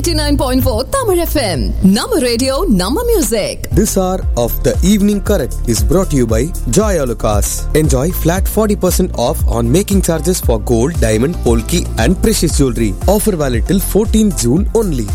89.4 Tamil FM. Nama radio, Nama music. This hour of the evening correct is brought to you by Joy Alucas. Enjoy flat 40% off on making charges for gold, diamond, polki and precious jewelry. Offer valid till 14 June only.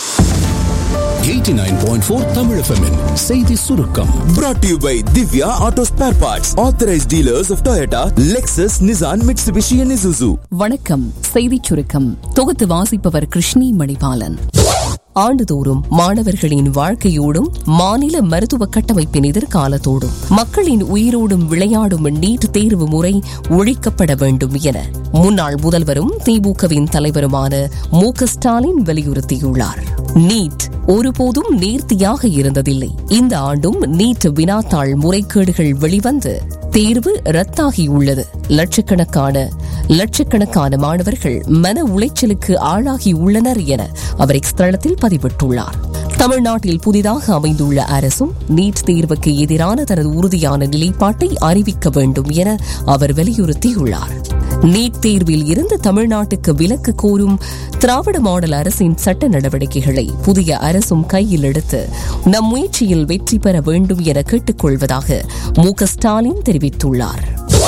89.4 Tamil FM -இன் செய்தி சுருக்கம் Brought to you by Divya Auto Spare Parts, authorized dealers of Toyota, Lexus, Nissan, Mitsubishi, and Isuzu. வணக்கம் செய்திச் சுருக்கம் தொகுத்து வாசிப்பவர் கிருஷ்ணி மணிபாலன் ஆண்டுதோறும் மாணவர்களின் வாழ்க்கையோடும் மாநில மருத்துவ கட்டமைப்பின் எதிர்காலத்தோடும் மக்களின் உயிரோடும் விளையாடும் நீட் தேர்வு முறை ஒழிக்கப்பட வேண்டும் என முன்னாள் முதல்வரும் திமுகவின் தலைவருமான மு க ஸ்டாலின் வலியுறுத்தியுள்ளார் நீட் ஒருபோதும் நேர்த்தியாக இருந்ததில்லை இந்த ஆண்டும் நீட் வினாத்தாள் முறைகேடுகள் வெளிவந்து தேர்வு ரத்தாகியுள்ளது லட்சக்கணக்கான லட்சக்கணக்கான மாணவர்கள் மன உளைச்சலுக்கு ஆளாகி உள்ளனர் என அவர் எக்ஸ் தளத்தில் பதிவிட்டுள்ளார் தமிழ்நாட்டில் புதிதாக அமைந்துள்ள அரசும் நீட் தேர்வுக்கு எதிரான தனது உறுதியான நிலைப்பாட்டை அறிவிக்க வேண்டும் என அவர் வலியுறுத்தியுள்ளார் நீட் தேர்வில் இருந்து தமிழ்நாட்டுக்கு விலக்கு கோரும் திராவிட மாடல் அரசின் சட்ட நடவடிக்கைகளை புதிய அரசும் கையில் எடுத்து நம் முயற்சியில் வெற்றி பெற வேண்டும் என கேட்டுக்கொள்வதாக மு க ஸ்டாலின் தெரிவித்துள்ளார்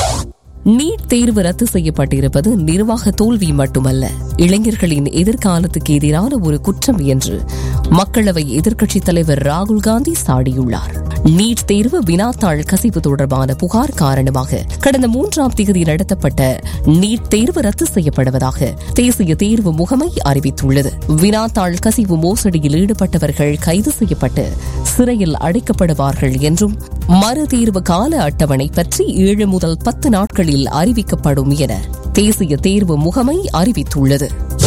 நீட் தேர்வு ரத்து செய்யப்பட்டிருப்பது நிர்வாக தோல்வி மட்டுமல்ல இளைஞர்களின் எதிர்காலத்துக்கு எதிரான ஒரு குற்றம் என்று மக்களவை எதிர்க்கட்சித் தலைவர் ராகுல் காந்தி சாடியுள்ளார் நீட் தேர்வு வினாத்தாள் கசிவு தொடர்பான புகார் காரணமாக கடந்த மூன்றாம் தேதி நடத்தப்பட்ட நீட் தேர்வு ரத்து செய்யப்படுவதாக தேசிய தேர்வு முகமை அறிவித்துள்ளது வினாத்தாள் கசிவு மோசடியில் ஈடுபட்டவர்கள் கைது செய்யப்பட்டு சிறையில் அடைக்கப்படுவார்கள் என்றும் மறு தேர்வு கால அட்டவணை பற்றி ஏழு முதல் பத்து நாட்களில் அறிவிக்கப்படும் என தேசிய தேர்வு முகமை அறிவித்துள்ளது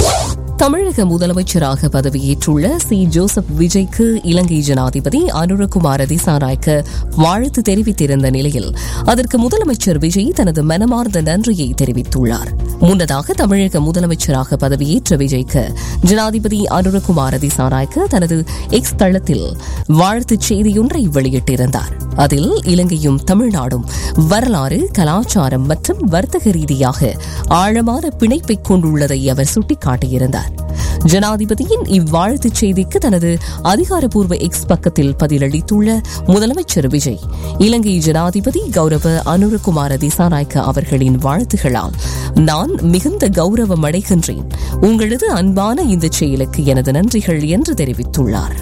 தமிழக முதலமைச்சராக பதவியேற்றுள்ள சி ஜோசப் விஜய்க்கு இலங்கை ஜனாதிபதி அனுரகுமார திசாநாயக்க வாழ்த்து தெரிவித்திருந்த நிலையில் அதற்கு முதலமைச்சர் விஜய் தனது மனமார்ந்த நன்றியை தெரிவித்துள்ளார் முன்னதாக தமிழக முதலமைச்சராக பதவியேற்ற விஜய்க்கு ஜனாதிபதி அனுரகுமார திசாநாயக்க தனது எக்ஸ் தளத்தில் வாழ்த்துச் செய்தியொன்றை வெளியிட்டிருந்தார் அதில் இலங்கையும் தமிழ்நாடும் வரலாறு கலாச்சாரம் மற்றும் வர்த்தக ரீதியாக ஆழமான பிணைப்பை கொண்டுள்ளதை அவர் சுட்டிக்காட்டியிருந்தார் ஜனாதிபதியின் இவ்வாழ்த்துச் செய்திக்கு தனது அதிகாரப்பூர்வ எக்ஸ் பக்கத்தில் பதிலளித்துள்ள முதலமைச்சர் விஜய் இலங்கை ஜனாதிபதி கௌரவ அனுரகுமார திசாநாயக்க அவர்களின் வாழ்த்துகளால் நான் மிகுந்த கௌரவம் அடைகின்றேன் உங்களது அன்பான இந்த செயலுக்கு எனது நன்றிகள் என்று தெரிவித்துள்ளார்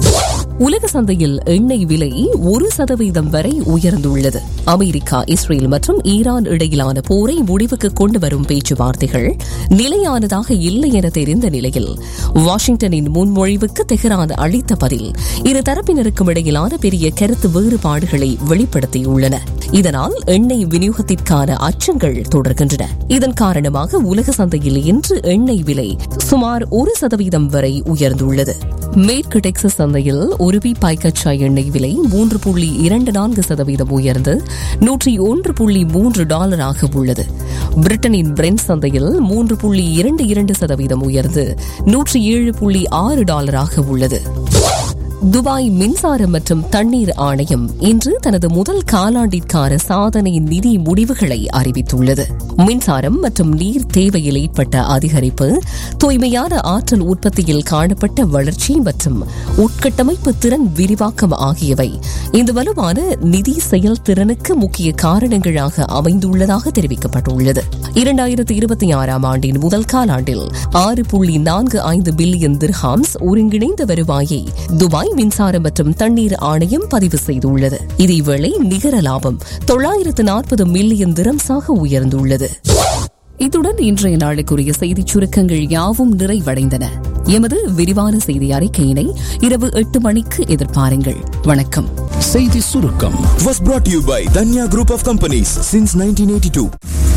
உலக சந்தையில் எண்ணெய் விலை ஒரு சதவீதம் வரை உயர்ந்துள்ளது அமெரிக்கா இஸ்ரேல் மற்றும் ஈரான் இடையிலான போரை முடிவுக்கு கொண்டு வரும் பேச்சுவார்த்தைகள் நிலையானதாக இல்லை என தெரிந்த நிலையில் வாஷிங்டனின் முன்மொழிவுக்கு தெஹ்ரான் அளித்த பதில் இரு தரப்பினருக்கும் இடையிலான பெரிய கருத்து வேறுபாடுகளை வெளிப்படுத்தியுள்ளன இதனால் எண்ணெய் விநியோகத்திற்கான அச்சங்கள் தொடர்கின்றன இதன் காரணமாக உலக சந்தையில் இன்று எண்ணெய் விலை சுமார் ஒரு சதவீதம் வரை உயர்ந்துள்ளது மேற்கு டெக்சஸ் சந்தையில் ஒரு பீப்பாய் கச்சா எண்ணெய் விலை மூன்று புள்ளி இரண்டு நான்கு சதவீதம் உயர்ந்து நூற்றி ஒன்று புள்ளி மூன்று டாலராக உள்ளது பிரிட்டனின் பிரெண்ட் சந்தையில் மூன்று புள்ளி இரண்டு இரண்டு சதவீதம் உயர்ந்து நூற்றி ஏழு புள்ளி ஆறு டாலராக உள்ளது துபாய் மின்சாரம் மற்றும் தண்ணீர் ஆணையம் இன்று தனது முதல் காலாண்டிற்கான சாதனை நிதி முடிவுகளை அறிவித்துள்ளது மின்சாரம் மற்றும் நீர் தேவையில் ஏற்பட்ட அதிகரிப்பு தூய்மையான ஆற்றல் உற்பத்தியில் காணப்பட்ட வளர்ச்சி மற்றும் உட்கட்டமைப்பு திறன் விரிவாக்கம் ஆகியவை இந்த வலுவான நிதி செயல்திறனுக்கு முக்கிய காரணங்களாக அமைந்துள்ளதாக தெரிவிக்கப்பட்டுள்ளது இரண்டாயிரத்தி இருபத்தி ஆறாம் ஆண்டின் முதல் காலாண்டில் ஆறு புள்ளி நான்கு ஐந்து பில்லியன் திர்ஹாம்ஸ் ஒருங்கிணைந்த வருவாயை துபாய் மின்சாரம் மற்றும் தண்ணீர் ஆணையம் பதிவு செய்துள்ளது இதேவேளை நிகர லாபம் தொள்ளாயிரத்து நாற்பது மில்லியன் திரம்ஸாக உயர்ந்துள்ளது இத்துடன் இன்றைய நாளுக்குரிய செய்திச் சுருக்கங்கள் யாவும் நிறைவடைந்தன எமது விரிவான செய்தி அறிக்கையினை இரவு எட்டு மணிக்கு எதிர்பாருங்கள் வணக்கம் செய்தி சுருக்கம் Was brought to you by Danya Group of Companies since 1982.